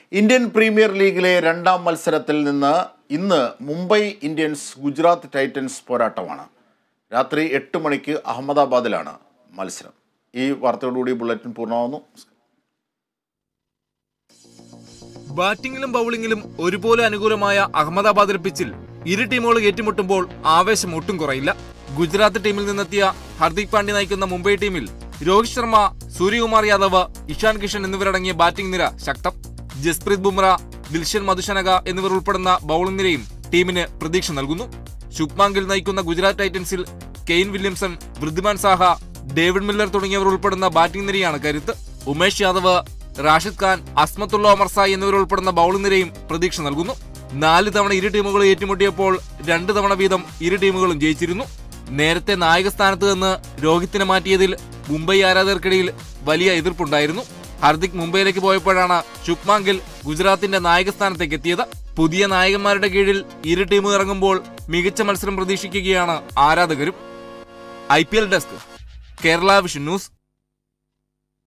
Indian premier ലീഗിലെ രണ്ടാം മത്സരത്തിൽ നിന്ന് ഇന്ന് മുംബൈ ഇന്ത്യൻസ് ഗുജറാത്ത് ടൈറ്റൻസ് പോരാട്ടമാണ് രാത്രി എട്ട് മണിക്ക് അഹമ്മദാബാദിലാണ് മത്സരം ഈ വാർത്തയോടുകൂടി ബുള്ളറ്റിൻ പൂർണ്ണമാവുന്നു ബാറ്റിംഗിലും ബൌളിംഗിലും ഒരുപോലെ അനുകൂലമായ അഹമ്മദാബാദിലെ പിച്ചിൽ ഇരു ടീമുകൾ ഏറ്റുമുട്ടുമ്പോൾ ആവേശം ഒട്ടും കുറയില്ല ഗുജറാത്ത് ടീമിൽ നിന്നെത്തിയ ഹർദിക് പാണ്ഡ്യ നയിക്കുന്ന മുംബൈ ടീമിൽ രോഹിത് ശർമ്മ സൂര്യകുമാർ യാദവ് ഇഷാൻ കിഷൻ എന്നിവരടങ്ങിയ ബാറ്റിംഗ് നിര ശക്തം ജസ്പ്രീത് ബുംറ ദിൽഷൻ മധുശനക എന്നിവർ ഉൾപ്പെടുന്ന ബൌളിംഗ് നിരയും ടീമിന് പ്രതീക്ഷ നൽകുന്നു ശുഭ്മാൻ ഗിൽ നയിക്കുന്ന ഗുജറാത്ത് ടൈറ്റൻസിൽ Kane Williamson Wriddhiman Saha David Miller തുടങ്ങിയവർ ഉൾപ്പെടുന്ന ബാറ്റിംഗ് നിരയാണ് കരുത്ത് ഉമേഷ് യാദവ് റാഷിദ് ഖാൻ അസ്മത്തുള്ള ഒമർസായി എന്നിവർ ഉൾപ്പെടുന്ന ബൌളിംഗ് നിരയും പ്രതീക്ഷ നൽകുന്നു നാല് തവണ ഇരു ടീമുകൾ ഏറ്റുമുട്ടിയപ്പോൾ രണ്ട് തവണ വീതം ഇരു ടീമുകളും ജയിച്ചിരുന്നു നേരത്തെ നായക സ്ഥാനത്ത് നിന്ന് രോഹിത്തിനെ മാറ്റിയതിൽ മുംബൈ ആരാധകർക്കിടയിൽ വലിയ എതിർപ്പുണ്ടായിരുന്നു ഹർദിക് മുംബൈയിലേക്ക് പോയപ്പോഴാണ് ശുഭ്മാൻ ഗിൽ ഗുജറാത്തിന്റെ നായക സ്ഥാനത്തേക്ക് എത്തിയത് പുതിയ നായകന്മാരുടെ കീഴിൽ ഇരു ടീമുകൾ ഇറങ്ങുമ്പോൾ മികച്ച മത്സരം പ്രതീക്ഷിക്കുകയാണ് ആരാധകരും I P L desk Kerala vision news